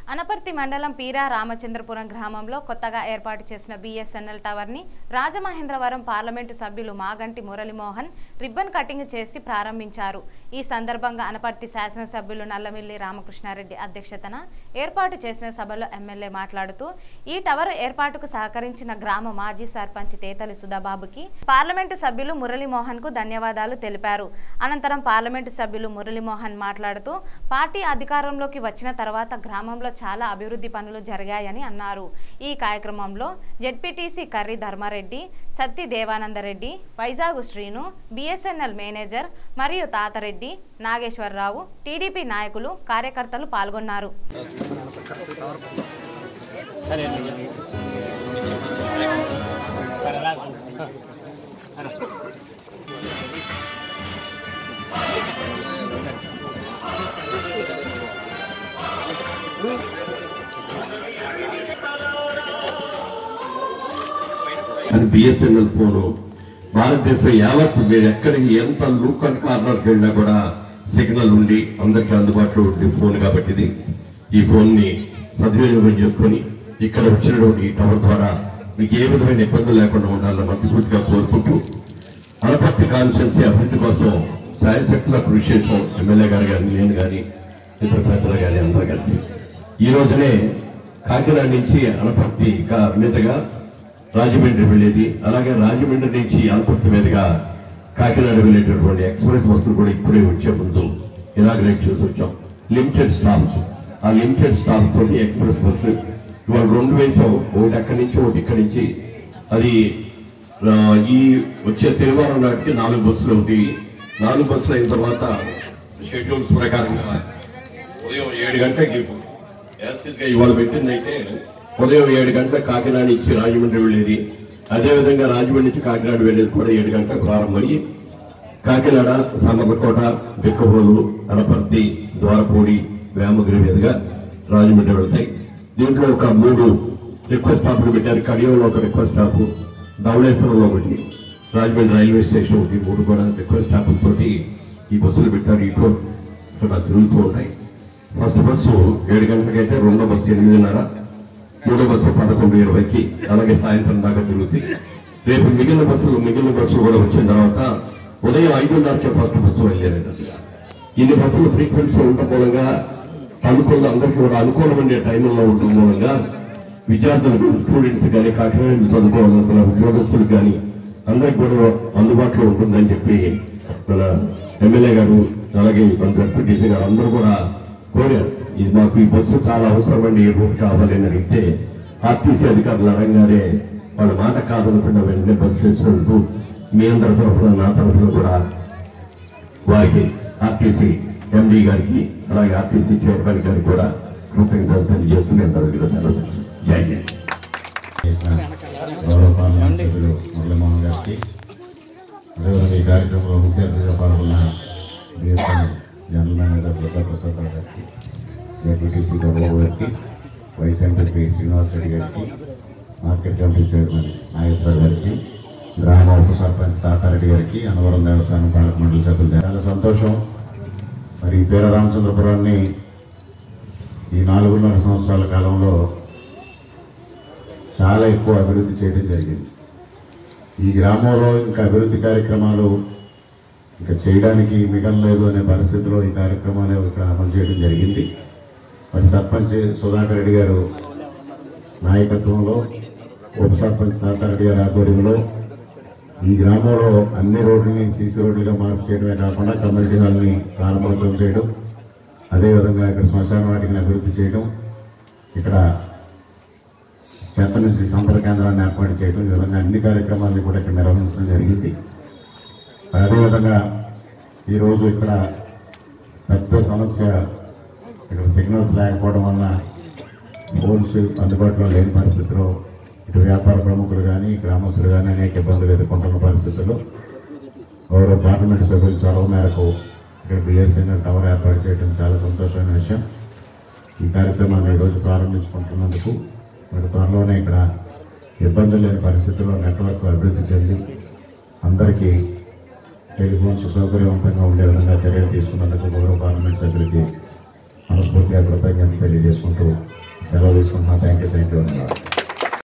అనపర్తి మండలం పీరా రామచంద్రపురం గ్రామంలో కొత్తగా ఏర్పాటు చేసిన బీఎస్ఎన్ఎల్ టవర్ని రాజమహేంద్రవరం పార్లమెంటు సభ్యులు మాగంటి మురళీమోహన్ రిబ్బన్ కటింగ్ చేసి ప్రారంభించారు ఈ సందర్భంగా అనపర్తి శాసనసభ్యులు నల్లమిల్లి రామకృష్ణారెడ్డి అధ్యక్షతన ఏర్పాటు చేసిన సభలో ఎమ్మెల్యే మాట్లాడుతూ ఈ టవర్ ఏర్పాటుకు సహకరించిన గ్రామ మాజీ సర్పంచ్ తేతలి సుధాబాబుకి పార్లమెంటు సభ్యులు మురళీమోహన్ కు ధన్యవాదాలు తెలిపారు అనంతరం పార్లమెంటు సభ్యులు మురళీమోహన్ మాట్లాడుతూ పార్టీ అధికారంలోకి వచ్చిన తర్వాత గ్రామంలో చాలా అభివృద్ధి పనులు జరిగాయని అన్నారు ఈ కార్యక్రమంలో ZPTC Karri Dharma Reddy Satti Devananda Reddy Vizag Srinu BSNL manager మరియు తాతరెడ్డి నాగేశ్వరరావు టీడీపీ నాయకులు కార్యకర్తలు పాల్గొన్నారు అది బిఎస్ఎన్ఎల్ ఫోను భారతదేశం యావత్ మీరు ఎక్కడికి ఎంత లూక్ అండ్ కార్నర్కి వెళ్ళినా కూడా సిగ్నల్ ఉండి అందరికీ అందుబాటులో ఉండే ఫోన్ కాబట్టి ఇది ఈ ఫోన్ ని సద్వినియోగం చేసుకొని ఇక్కడ వచ్చినటువంటి ఈ టవర్ ద్వారా మీకు ఏ విధమైన ఇబ్బందులు లేకుండా ఉండాలని మనస్ఫూర్తిగా కోరుకుంటూ అనపర్తి కాన్స్టిట్యున్సీ అభివృద్ధి కోసం శాయశక్తుల కృషి చేసాం ఎమ్మెల్యే గారు కానీ నేను కానీ ఇతర పెద్దలు కానీ అందరూ కలిసి ఈ రోజునే కాకినాడ నుంచి అనపర్తి ఇంకా మీదుగా రాజమండ్రి వెళ్ళేది అలాగే రాజమండ్రి నుంచి అనపర్తి మీదుగా కాకినాడ వెళ్ళేటటువంటి ఎక్స్ప్రెస్ బస్సులు కూడా ఇప్పుడే వచ్చే ముందు ఇనాగ్రేట్ చేసి వచ్చాం లిమిటెడ్ స్టాప్స్ ఆ లిమిటెడ్ స్టాప్ తోటి ఎక్స్ప్రెస్ బస్సులు ఇవాళ రెండు వేసాం ఒకటి అక్కడి నుంచి ఒకటి ఇక్కడి నుంచి అది ఆ, ఈ వచ్చే శనివారం నాటికి నాలుగు బస్సులు అవుతాయి నాలుగు బస్సులు అయిన తర్వాత షెడ్యూల్స్ ప్రకారంగా ఉదయం ఏడు గంటలకి యాక్చువల్గా ఇవాళ పెట్టిందైతే ఉదయం ఏడు గంటలకు కాకినాడ నుంచి రాజమండ్రి వెళ్ళేది అదేవిధంగా రాజమండ్రి నుంచి కాకినాడ వెళ్ళేది కూడా ఏడు గంటలకు ప్రారంభమయ్యి కాకినాడ సామర్లకోట బిక్కబోలు అనపర్తి ద్వారపూడి వేమగిరి మీదుగా రాజమండ్రి వెళ్తాయి దీంట్లో ఒక మూడు రిక్వెస్ట్ స్టాపులు పెట్టారు కడియంలో ఒక రిక్వెస్ట్ స్టాప్ ధవళేశ్వరంలో ఒకటి రాజమండ్రి రైల్వే స్టేషన్ ఒకటి మూడు కూడా రిక్వెస్ట్ స్టాపులతోటి ఈ బస్సులు పెట్టారు ఇటు ఇక్కడ తిరుగుతూ ఉంటాయి ఫస్ట్ బస్సు ఏడు గంటలకైతే రెండో బస్సు ఎనిమిదిన్నర మూడో బస్సు పదకొండు ఇరవైకి అలాగే సాయంత్రం దాకా తిరుగుతాయి రేపు మిగిలిన బస్సులు మిగిలిన బస్సులు కూడా వచ్చిన తర్వాత ఉదయం ఐదున్నరకే ఫస్ట్ బస్సు వెళ్ళారండి ఇన్ని బస్సులు ఫ్రీక్వెన్సీ ఉండటం మూలంగా అనుకూల అందరికీ కూడా అనుకూలమైన టైంలో ఉండటం మూలంగా విద్యార్థులకు స్టూడెంట్స్ కానీ కాకినాడ నుంచి చదువుకోవాలనుకున్న ఉద్యోగస్తులకు కానీ అందరికి కూడా అందుబాటులో ఉంటుందని చెప్పి మన ఎమ్మెల్యే గారు అలాగే మన జడ్పీటీసీ గారు అందరూ కూడా కోరారు ఇది మాకు ఈ బస్సు చాలా అవసరమండి ఈ రూట్ కావాలి అని అడిగితే ఆర్టీసీ అధికారులు అడగానే వాళ్ళ మాట కాదనుకున్న వెంటనే బస్సు వేసినందుకు మీ అందరి తరఫున నా తరఫున కూడా వారికి ఆర్టీసీ ఎండీ గారికి అలాగే ఆర్టీసీ చైర్మన్ గారికి కూడా కృతజ్ఞతలు తెలియజేస్తూ నేను తరగతి సెలవు జై హింద్ చేసిన గౌరవ పార్లమెంట్ సభ్యులు మురళీమోహన్ గారికి అదేవిధంగా ఈ కార్యక్రమంలో ముఖ్య అతిథిగా పాల్గొన్న BSN general manager Durga Prasad Rao గారికి జడ్పీటీసీ గౌరవ గారికి వైస్ ఎంపీ శ్రీనివాస్ రెడ్డి గారికి మార్కెట్ కమిటీ చైర్మన్ నాగేశ్వర గారికి గ్రామ ఉప సర్పంచ్ తాతారెడ్డి గారికి అనవరం దేవస్థానం పాలక మండలి సభ్యులు చాలా సంతోషం మరి ఈ పేర రామచంద్రపురాన్ని ఈ నాలుగున్నర సంవత్సరాల కాలంలో చాలా ఎక్కువ అభివృద్ధి చేయడం జరిగింది ఈ గ్రామంలో ఇంకా అభివృద్ధి కార్యక్రమాలు ఇంకా చేయడానికి మిగలలేదు అనే పరిస్థితిలో ఈ కార్యక్రమాలు ఇక్కడ అమలు చేయడం జరిగింది మరి సర్పంచ్ సుధాకర్ రెడ్డి గారు నాయకత్వంలో ఉప సర్పంచ్ తాతారెడ్డి గారి ఆధ్వర్యంలో ఈ గ్రామంలో అన్ని రోడ్లని సీసీ రోడ్లుగా మార్పు చేయడమే కాకుండా కమ్యూనిటీ హాల్ని ప్రారంభోత్సవం చేయడం అదేవిధంగా ఇక్కడ శ్మశాన వాటిని అభివృద్ధి చేయడం ఇక్కడ చెత్త నుంచి సంపద కేంద్రాన్ని ఏర్పాటు చేయడం ఈ విధంగా అన్ని కార్యక్రమాలను కూడా ఇక్కడ నిర్వహించడం జరిగింది మరి అదేవిధంగా ఈరోజు ఇక్కడ పెద్ద సమస్య ఇక్కడ సిగ్నల్స్ లేకపోవడం వలన ఫోన్స్ అందుబాటులో లేని పరిస్థితిలో ఇటు వ్యాపార ప్రముఖులు కానీ గ్రామస్తులు కానీ అనేక ఇబ్బందులు ఎదుర్కొంటున్న పరిస్థితుల్లో గౌరవ పార్లమెంట్ సభ్యుల చొరవ మేరకు ఇక్కడ బిఎస్ఎన్ఎల్ టవర్ ఏర్పాటు చేయడం చాలా సంతోషమైన విషయం ఈ కార్యక్రమాన్ని ఈరోజు ప్రారంభించుకుంటున్నందుకు మరి త్వరలోనే ఇక్కడ ఇబ్బందులు లేని పరిస్థితుల్లో నెట్వర్క్ అభివృద్ధి చెంది అందరికీ టెలిఫోన్స్ సౌకర్యవంతంగా ఉండే విధంగా చర్యలు తీసుకున్నందుకు గౌరవ పార్లమెంట్ సభ్యులకి మనస్ఫూర్తిగా కృతజ్ఞతలు తెలియజేసుకుంటూ సెలవు తీసుకుంటున్నా థ్యాంక్ యూ థ్యాంక్ యూ